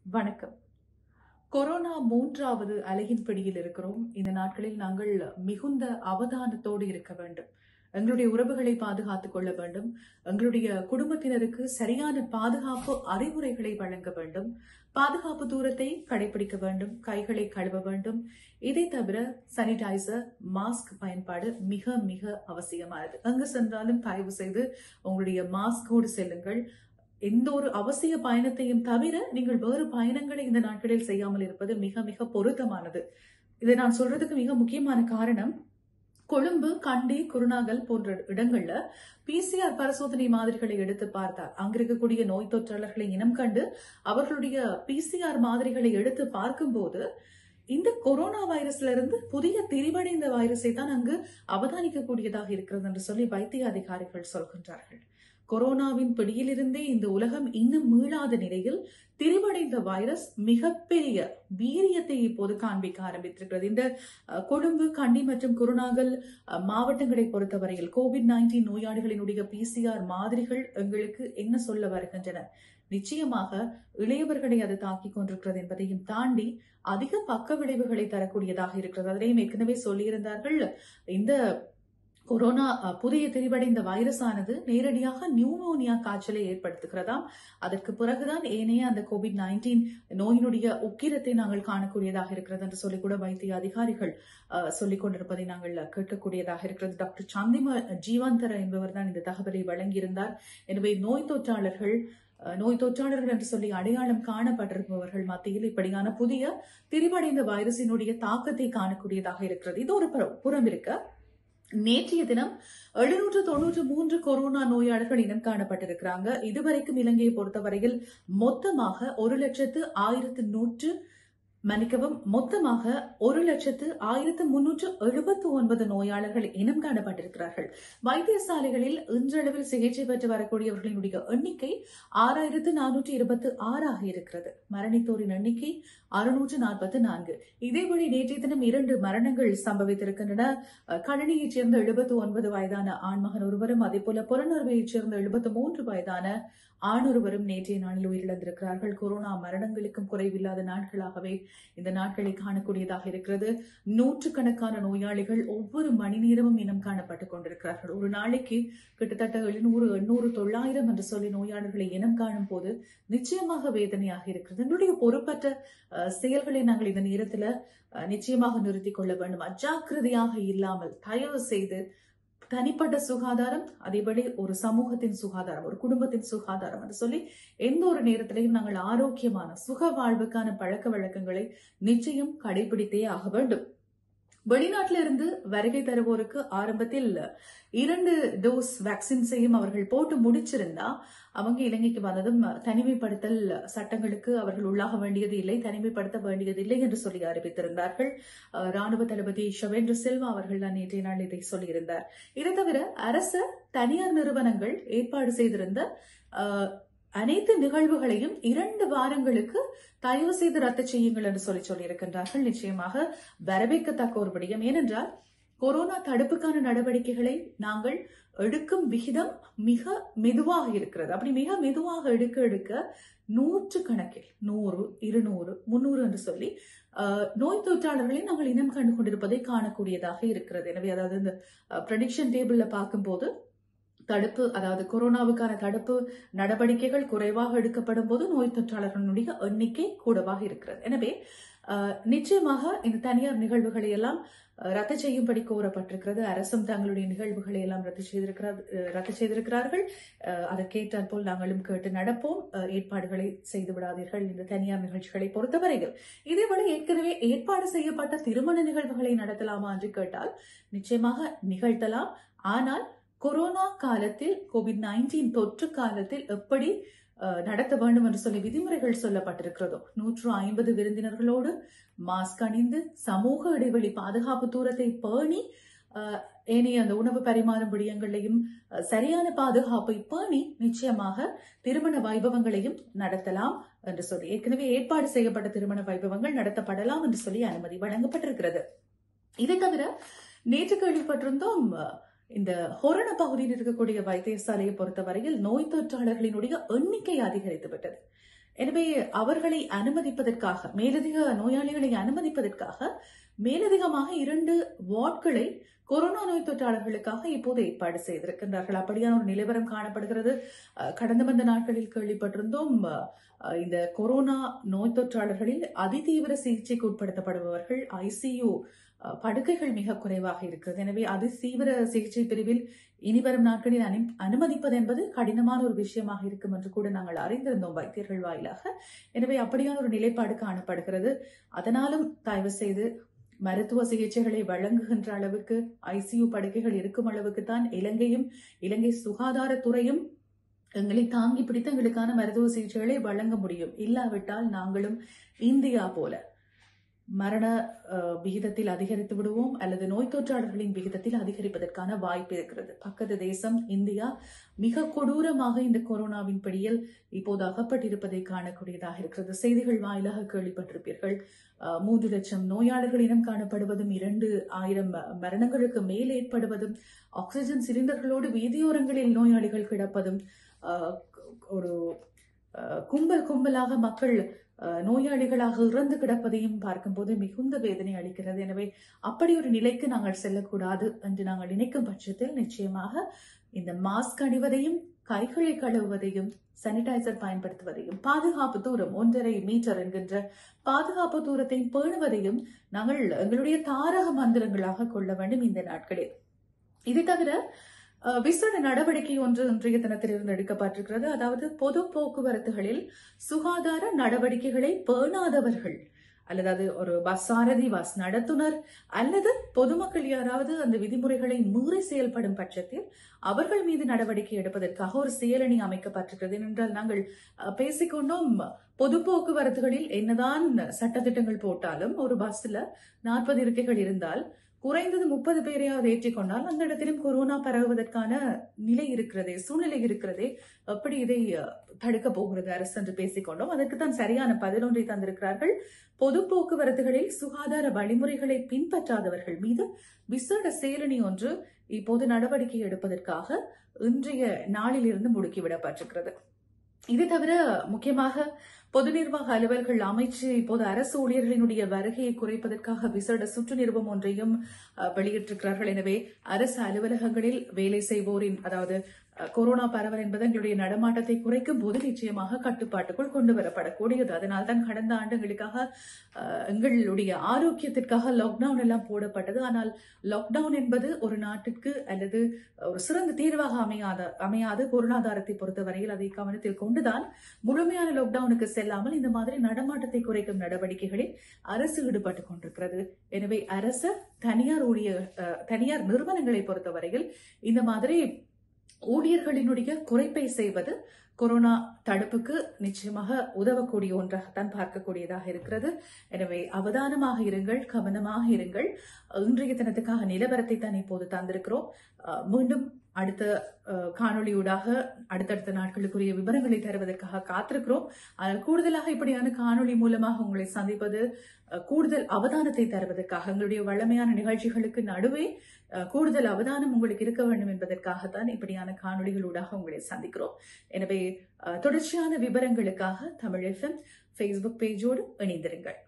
வணக்கம் கொரோனா மூன்றாவது அலையின் பிடியில் இருக்கிறோம் இந்த நாட்களில் நாங்கள் மிகுந்த அவதானத்தோடு இருக்க வேண்டும் எங்களுடைய உறவுகளை பாதுகாத்துக் கொள்ள வேண்டும் எங்களுடைய குடும்பத்தினருக்கு சரியான பாதுகாப்பு அறிவுரைகளை வழங்க வேண்டும் பாதுகாப்பு தூரத்தை கடைபிடிக்க வேண்டும் கைகளை கழுவ வேண்டும் இதை தவிர சானிடைசர் மாஸ்க் பயன்பாடு மிக மிக அவசியமானது எங்கு சென்றாலும் தயவு செய்து உங்களுடைய மாஸ்கோடு செல்லுங்கள் எந்த ஒரு அவசிய பயணத்தையும் தவிர நீங்கள் வேறு பயணங்களை இந்த நாட்களில் செய்யாமல் இருப்பது மிக மிக பொருத்தமானது இதை நான் சொல்றதுக்கு மிக முக்கியமான காரணம் கொழும்பு கண்டி குருநாகல் போன்ற இடங்கள்ல பிசிஆர் பரிசோதனை மாதிரிகளை எடுத்து பார்த்தார் அங்க இருக்கக்கூடிய நோய் தொற்றாளர்களை இனம் கண்டு அவர்களுடைய பிசிஆர் மாதிரிகளை எடுத்து பார்க்கும்போது இந்த கொரோனா வைரஸ்ல இருந்து புதிய திரிவடைந்த வைரஸை தான் அங்கு அவதானிக்கக்கூடியதாக இருக்கிறது என்று சொல்லி வைத்திய அதிகாரிகள் சொல்கின்றார்கள் கொரோனாவின் பிடியிலிருந்தே இந்த உலகம் இன்னும் மீளாத நிலையில் திரிவடைந்த வைரஸ் மிகப்பெரிய வீரியத்தை இப்போது காண்பிக்க ஆரம்பித்திருக்கிறது இந்த அஹ், கொழும்பு கண்டி மற்றும் குருநாகல் அஹ், மாவட்டங்களை பொறுத்தவரையில் கோவிட் நைன்டீன் நோயாளிகளினுடைய பிசிஆர் மாதிரிகள் எங்களுக்கு என்ன சொல்ல வருகின்றன நிச்சயமாக இளையவர்களை அது தாக்கிக் கொண்டிருக்கிறது என்பதையும் தாண்டி அதிக பக்க விளைவுகளை தரக்கூடியதாக இருக்கிறது அதனையும் ஏற்கனவே சொல்லியிருந்தார்கள் இந்த கொரோனா அஹ், புதிய திரிவடைந்த வைரஸானது நேரடியாக நியூமோனியா காய்ச்சலை ஏற்படுத்துகிறதாம் அதற்கு பிறகுதான் ஏனைய அந்த கோவிட் நைன்டீன் நோயினுடைய உக்கிரத்தை நாங்கள் காணக்கூடியதாக இருக்கிறது என்று சொல்லி கூட வைத்திய அதிகாரிகள் அஹ், சொல்லிக் கொண்டிருப்பதை நாங்கள் கேட்கக்கூடியதாக இருக்கிறது டாக்டர் சந்திம ஜீவாந்தர என்பவர் தான் இந்த தகவலை வழங்கியிருந்தார் எனவே நோய் தொற்றாளர்கள் அஹ், நோய் தொற்றாளர்கள் என்று சொல்லி அடையாளம் காணப்பட்டிருப்பவர்கள் மத்தியில் இப்படியான புதிய திரிவடைந்த வைரஸினுடைய தாக்கத்தை காணக்கூடியதாக இருக்கிறது இது ஒரு புறம் புறம் இருக்க நேற்றைய தினம் எழுநூற்று தொன்னூற்று மூன்று கொரோனா நோயாளர்கள் இனம் காணப்பட்டிருக்கிறாங்க இதுவரைக்கும் இலங்கையை பொறுத்தவரையில் மொத்தமாக ஒரு லட்சத்து ஆயிரத்து நூற்று மன்னிக்கவும் மொத்தமாக ஒரு லட்சத்து ஆயிரத்து முன்னூற்று எழுபத்து ஒன்பது நோயாளர்கள் இனம் காணப்பட்டிருக்கிறார்கள் வைத்தியசாலைகளில் இன்றளவில் சிகிச்சை பெற்று வரக்கூடியவர்களினுடைய எண்ணிக்கை ஆறாயிரத்து நானூற்று இருபத்து ஆறாக இருக்கிறது மரணித்தோரின் எண்ணிக்கை அறுநூற்று நாற்பத்து நான்கு இதேபடி நேற்றைய தினம் இரண்டு மரணங்கள் சம்பவித்திருக்கின்றன அஹ், கழனியைச் சேர்ந்த எழுபத்து ஒன்பது வயதான ஆண்மகன் ஒருவரும் அதே போல புறநறுவையைச் சேர்ந்த எழுபத்து மூன்று வயதான ஆண் ஒருவரும் நேற்றைய நாளில் உயிரிழந்திருக்கிறார்கள் கொரோனா மரணங்களுக்கும் குறைவில்லாத நாட்களாகவே இந்த நாட்களை காணக்கூடியதாக இருக்கிறது நூற்றுக்கணக்கான நோயாளிகள் ஒவ்வொரு மணி நேரமும் இனம் காணப்பட்டுக் கொண்டிருக்கிறார்கள் ஒரு நாளைக்கு கிட்டத்தட்ட எழுநூறு எண்ணூறு தொள்ளாயிரம் என்று சொல்லி நோயாளர்களை இனம் காணும் போது நிச்சயமாக வேதனையாக இருக்கிறது என்னுடைய பொறுப்பற்ற அஹ், செயல்களை நாங்கள் இந்த நேரத்துல அஹ், நிச்சயமாக நிறுத்திக் கொள்ள வேண்டும் அஜாக்கிரதையாக இல்லாமல் தயவு செய்து தனிப்பட்ட சுகாதாரம் அதேபடி ஒரு சமூகத்தின் சுகாதாரம் ஒரு குடும்பத்தின் சுகாதாரம் என்று சொல்லி எந்த ஒரு நேரத்திலையும் நாங்கள் ஆரோக்கியமான சுக வாழ்வுக்கான பழக்க வழக்கங்களை நிச்சயம் கடைபிடித்தே ஆக வேண்டும் வெளிநாட்டில இருந்து வருகை தருவோருக்கு ஆரம்பத்தில் இரண்டு டோஸ் வேக்சின்ஸையும் அவர்கள் போட்டு முடிச்சிருந்தா அவங்க இலங்கைக்கு வந்ததும் தனிமைப்படுத்தல் சட்டங்களுக்கு அவர்கள் உள்ளாக வேண்டியது இல்லை தனிமைப்படுத்த வேண்டியது இல்லை என்று சொல்லி அறிவித்திருந்தார்கள் அஹ், ராணுவ தளபதி ஷவேந்திர சில்வா அவர்கள் தான் நேற்றைய நாள் இதை சொல்லியிருந்தார் இதை தவிர அரசு தனியார் நிறுவனங்கள் ஏற்பாடு செய்திருந்த அஹ், அனைத்து நிகழ்வுகளையும் இரண்டு வாரங்களுக்கு தயவு செய்து ரத்து செய்யுங்கள் என்று சொல்லி சொல்லியிருக்கின்றார்கள் நிச்சயமாக வரவேற்கத்தக்க ஒரு விடயம் ஏனென்றால் கொரோனா தடுப்புக்கான நடவடிக்கைகளை நாங்கள் எடுக்கும் விகிதம் மிக மெதுவாக இருக்கிறது அப்படி மிக மெதுவாக எடுக்க எடுக்க நூற்று கணக்கில் நூறு இருநூறு முன்னூறு என்று சொல்லி அஹ், நோய் தொற்றாளர்களை நாங்கள் இனம் கண்டு கொண்டிருப்பதை காணக்கூடியதாக இருக்கிறது எனவே அதாவது இந்த ப்ரெடிக்ஷன் டேபிள்ல பார்க்கும்போது தடுப்பு அதாவது கொரோனாவுக்கான தடுப்பு நடவடிக்கைகள் குறைவாக எடுக்கப்படும் போது நோய் தொற்றாளர்களுடைய எண்ணிக்கை கூடவாக இருக்கிறது எனவே அஹ், நிச்சயமாக இந்த தனியார் நிகழ்வுகளை எல்லாம் அஹ், ரத்து செய்யும்படி கோரப்பட்டிருக்கிறது அரசும் தங்களுடைய நிகழ்வுகளை எல்லாம் ரத்து செய்திருக்கிறார் அஹ், ரத்து செய்திருக்கிறார்கள் அஹ், அதை கேட்டால் போல் நாங்களும் கேட்டு நடப்போம் அஹ், ஏற்பாடுகளை செய்து விடாதீர்கள் இந்த தனியார் நிகழ்ச்சிகளை பொறுத்தவரையில் இதேபோல ஏற்கனவே ஏற்பாடு செய்யப்பட்ட திருமண நிகழ்வுகளை நடத்தலாமா என்று கேட்டால் நிச்சயமாக நிகழ்த்தலாம் ஆனால் கொரோனா காலத்தில் கோவிட் நைன்டீன் தொற்று காலத்தில் எப்படி அஹ், நடத்த வேண்டும் என்று சொல்லி விதிமுறைகள் சொல்லப்பட்டிருக்கிறதோ நூற்று ஐம்பது விருந்தினர்களோடு மாஸ்க் அணிந்து சமூக இடைவெளி பாதுகாப்பு தூரத்தை பேணி அஹ், ஏனைய அந்த உணவு பரிமாறும் விடயங்களையும் அஹ், சரியான பாதுகாப்பை பேணி நிச்சயமாக திருமண வைபவங்களையும் நடத்தலாம் என்று சொல்லி ஏற்கனவே ஏற்பாடு செய்யப்பட்ட திருமண வைபவங்கள் நடத்தப்படலாம் என்று சொல்லி அனுமதி வழங்கப்பட்டிருக்கிறது இதை தவிர நேற்று கேள்விப்பட்டிருந்தோம் அஹ், இந்த ஹொரண பகுதியில் இருக்கக்கூடிய வைத்தியசாலையை பொறுத்தவரையில் நோய் தொற்றாளர்களினுடைய எண்ணிக்கை அதிகரித்து விட்டது எனவே அவர்களை அனுமதிப்பதற்காக மேலதிக நோயாளிகளை அனுமதிப்பதற்காக மேலதிகமாக இரண்டு வார்ட்களை கொரோனா நோய் தொற்றாளர்களுக்காக இப்போது ஏற்பாடு செய்திருக்கின்றார்கள் அப்படியான ஒரு நிலவரம் காணப்படுகிறது அஹ், கடந்த வந்த நாட்களில் கேள்விப்பட்டிருந்தோம் அஹ், இந்த கொரோனா நோய் தொற்றாளர்களில் அதிதீவிர சிகிச்சைக்கு உட்படுத்தப்படுபவர்கள் ஐசியு படுக்கைகள் மிக குறைவாக இருக்கிறது எனவே அதிதீவிர சிகிச்சை பிரிவில் இனிவரும் நாட்களில் அனு அனுமதிப்பது என்பது கடினமான ஒரு விஷயமாக இருக்கும் என்று கூட நாங்கள் அறிந்திருந்தோம் வைத்தியர்கள் வாயிலாக எனவே அப்படியான ஒரு நிலைப்பாடு காணப்படுகிறது அதனாலும் தயவு செய்து மருத்துவ சிகிச்சைகளை வழங்குகின்ற அளவுக்கு ஐசியு படுக்கைகள் இருக்கும் அளவுக்கு தான் இலங்கையும் இலங்கை சுகாதாரத்துறையும் எங்களை தாங்கி பிடித்து எங்களுக்கான மருத்துவ சிகிச்சைகளை வழங்க முடியும் இல்லாவிட்டால் நாங்களும் இந்தியா போல மரண அஹ், விகிதத்தில் அதிகரித்து விடுவோம் அல்லது நோய் தொற்றாளர்களின் விகிதத்தில் அதிகரிப்பதற்கான வாய்ப்பு இருக்கிறது பக்கத்து தேசம் இந்தியா மிக கொடூரமாக இந்த கொரோனாவின் பிடியில் இப்போது அகப்பட்டிருப்பதை காணக்கூடியதாக இருக்கிறது செய்திகள் வாயிலாக கேள்விப்பட்டிருப்பீர்கள் அஹ், மூன்று லட்சம் நோயாளர்கள் இனம் காணப்படுவதும் இரண்டு ஆயிரம் ம- மரணங்களுக்கு மேல் ஏற்படுவதும் ஆக்சிஜன் சிலிண்டர்களோடு வீதியோரங்களில் நோயாளிகள் கிடப்பதும் அஹ், ஒரு அஹ், கும்பல் கும்பலாக மக்கள் அஹ், நோயாளிகளாக இறந்து கிடப்பதையும் பார்க்கும்போது மிகுந்த வேதனை அளிக்கிறது எனவே அப்படி ஒரு நிலைக்கு நாங்கள் செல்லக்கூடாது என்று நாங்கள் நினைக்கும் பட்சத்தில் நிச்சயமாக இந்த மாஸ்க் அணிவதையும் கைகளை கழுவுவதையும் சானிடைசர் பயன்படுத்துவதையும் பாதுகாப்பு தூரம் ஒன்றரை மீட்டர் என்கின்ற பாதுகாப்பு தூரத்தை பேணுவதையும் நாங்கள் எங்களுடைய தாரக மந்திரங்களாக கொள்ள வேண்டும் இந்த நாட்களில் இது தவிர அஹ், விசேட நடவடிக்கை ஒன்று இன்றைய தினத்திலிருந்து எடுக்கப்பட்டிருக்கிறது அதாவது பொது போக்குவரத்துகளில் சுகாதார நடவடிக்கைகளை பேணாதவர்கள் அல்லது அது ஒரு பஸ் சாரதி பஸ் நடத்துனர் அல்லது பொதுமக்கள் யாராவது அந்த விதிமுறைகளை மீறி செயல்படும் பட்சத்தில் அவர்கள் மீது நடவடிக்கை எடுப்பதற்காக ஒரு செயலணி அமைக்கப்பட்டிருக்கிறது ஏனென்றால் நாங்கள் அஹ், பேசிக்கொண்டோம் பொது போக்குவரத்துகளில் என்னதான் சட்டத்திட்டங்கள் போட்டாலும் ஒரு பஸ்ல நாற்பது இருக்கைகள் இருந்தால் குறைந்தது முப்பது பேரையாவது ஏற்றிக்கொண்டால் அந்த இடத்திலும் கொரோனா பரவுவதற்கான நிலை இருக்கிறதே சூழ்நிலை இருக்கிறதே எப்படி இதை அஹ், தடுக்க போகிறது அரசு என்று பேசிக்கொண்டோம் அதற்கு தான் சரியான பதில் ஒன்றை தந்திருக்கிறார்கள் பொது போக்குவரத்துகளில் சுகாதார வழிமுறைகளை பின்பற்றாதவர்கள் மீது விசேட செயலணி ஒன்று இப்போது நடவடிக்கை எடுப்பதற்காக இன்றைய நாளிலிருந்து முடுக்கிவிடப்பட்டிருக்கிறது இது தவிர முக்கியமாக பொது நிர்வாக அலுவல்கள் அமைச்சு இப்போது அரசு ஊழியர்களினுடைய வருகையை குறைப்பதற்காக விசேட சுற்று நிறுவம் ஒன்றையும் அஹ், வெளியிட்டிருக்கிறார்கள் எனவே அரசு அலுவலகங்களில் வேலை செய்வோரின் அதாவது அஹ், கொரோனா பரவல் என்பது எங்களுடைய நடமாட்டத்தை குறைக்கும் போது நிச்சயமாக கட்டுப்பாட்டுக்குள் கொண்டு வரப்படக்கூடியது அதனால் தான் கடந்த ஆண்டுகளுக்காக அஹ், எங்களுடைய ஆரோக்கியத்திற்காக லாக்டவுன் எல்லாம் போடப்பட்டது ஆனால் லாக்டவுன் என்பது ஒரு நாட்டிற்கு அல்லது ஒரு சிறந்த தீர்வாக அமையாத அமையாது பொருளாதாரத்தை பொறுத்தவரையில் அதை கவனத்தில் கொண்டுதான் முழுமையான லாக்டவுனுக்கு செல்லாமல் இந்த மாதிரி நடமாட்டத்தை குறைக்கும் நடவடிக்கைகளில் அரசு ஈடுபட்டுக் கொண்டிருக்கிறது எனவே அரசு தனியார் ஊழியர் அஹ், தனியார் நிறுவனங்களை பொறுத்தவரையில் இந்த மாதிரி ஊழியர்களினுடைய குறைப்பை செய்வது கொரோனா தடுப்புக்கு நிச்சயமாக உதவக்கூடிய ஒன்றாகத்தான் பார்க்கக்கூடியதாக இருக்கிறது எனவே அவதானமாக இருங்கள் கவனமாக இருங்கள் இன்றைய தினத்துக்காக நிலவரத்தை தான் இப்போது தந்திருக்கிறோம் அஹ், மீண்டும் அடுத்த அஹ், காணொளியூடாக அடுத்தடுத்த நாட்களுக்குரிய விவரங்களை தருவதற்காக காத்திருக்கிறோம் ஆனால் கூடுதலாக இப்படியான காணொளி மூலமாக உங்களை சந்திப்பது அஹ், கூடுதல் அவதானத்தை தருவதற்காக எங்களுடைய வழமையான நிகழ்ச்சிகளுக்கு நடுவே அஹ், கூடுதல் அவதானம் உங்களுக்கு இருக்க வேண்டும் என்பதற்காகத்தான் இப்படியான காணொளிகளூடாக உங்களை சந்திக்கிறோம் எனவே அஹ், தொடர்ச்சியான விவரங்களுக்காக தமிழ் எஃப்எம் ஃபேஸ்புக் பேஜோடு இணைந்திருங்கள்